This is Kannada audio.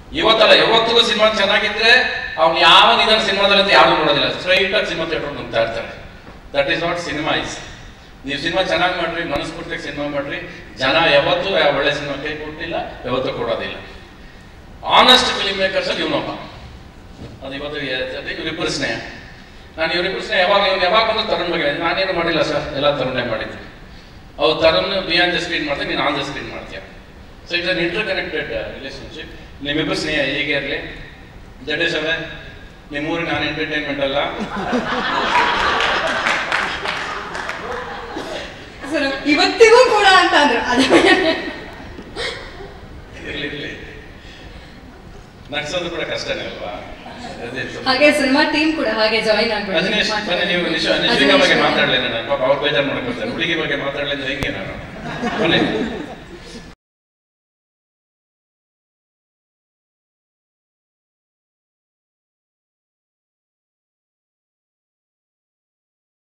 ಇವತ್ತಲ್ಲ ಯಾವತ್ತಿಗೂ ಸಿನಿಮಾ ಚೆನ್ನಾಗಿದ್ರೆ ಅವ್ನು ಯಾವ ನಿಧಾನ ಸಿನಿಮಾದಲ್ಲಿ ಅಂತ ಯಾರು ನೋಡೋದಿಲ್ಲ ಸ್ಟ್ರೈಟ್ ಆಗಿ ಸಿನಿಮಾ ಥಿಯೇಟರ್ ನುಗ್ತಾ ಇರ್ತಾರೆ that is not cinema is ನೀವು ಸಿನಿಮಾ ಚೆನ್ನಾಗಿ ಮಾಡ್ರಿ ಮನಸ್ಫೂರ್ತಿಯಾಗಿ ಸಿನಿಮಾ ಮಾಡ್ರಿ ಜನ ಯಾವತ್ತೂ ಯಾವ ಒಳ್ಳೆ ಸಿನಿಮಾ ಕೈ ಕೊಟ್ಟಿಲ್ಲ ಯಾವತ್ತೂ ಕೊಡೋದಿಲ್ಲ ಆನೆಸ್ಟ್ ಫಿಲ್ಮ್ ಮೇಕರ್ಸ್ ಅಲ್ಲಿ ಇವನೊಬ್ಬ ಅದು ಇವತ್ತು ಇವರಿಬ್ಬರು ಸ್ನೇಹ ನಾನು ಇವರಿಬ್ಬರು ಸ್ನೇಹ ಯಾವಾಗ ಇವ್ನು ಯಾವಾಗ ಬಂದು ತರುಣ್ ಬಗ್ಗೆ ಹೇಳಿದೆ, ನಾನೇನು ಮಾಡಿಲ್ಲ ಸರ್ ಎಲ್ಲ ತರುಣೇ ಮಾಡಿದ್ದೆ ಅವ್ರು ತರುಣ್ ಬಿಯಾಂಡ್ ದ ಸ್ಕ್ರೀನ್ ಮಾಡ್ತಾರೆ ನೀನು ಆನ್ ದ ಸ್ಕ್ರೀನ್ ಮಾಡ್ತೀಯ so it's an interconnected relationship ನಿಮ್ಮಿಬ್ಬರು ಸ್ನೇಹ ಹೀಗೆ ಇರಲಿ ದಟ್ ಇಸ್ ಅವೇ ನಿಮ್ಮೂರಿಗೆ ನಾನು ಎಂಟರ್ಟೈನ್ಮೆಂಟ್ ಅಲ್ಲ ಸರ್ ಇವತ್ತಿಗೂ ಕೂಡ ಅಂತ ಅಂದ್ರು ಅದ ಇರ್ಲಿ ಇರ್ಲಿ ನಗ್ಸೋದು ಕೂಡ ಕಷ್ಟನೇ ಅಲ್ವಾ ಅದೇ ಸ್ವಲ್ಪ- ಹಾಗೆ ಸಿನಿಮಾ ಟೀಮ್ ಕೂಡ ಹಾಗೆ ಜಾಯಿನ್ ಅದಿನೇಶ್ ಬನ್ನಿ ನೀವು ನಿಶ್ ನಿಶ್ವಿಕಾ ಬಗ್ಗೆ ಮಾತಾಡಲಿ ನಾನು ಪಾಪ ಅವ್ರು ಬೇಜಾರು ಮಾಡ್ಕೊಳ್ತಾರೆ ಹುಡುಗಿ ಬಗ್ಗೆ ಮಾತಾಡಲಿ ಅಂದ್ರೆ ಹೆಂಗೆ ನಾನು ಬನ್ನಿ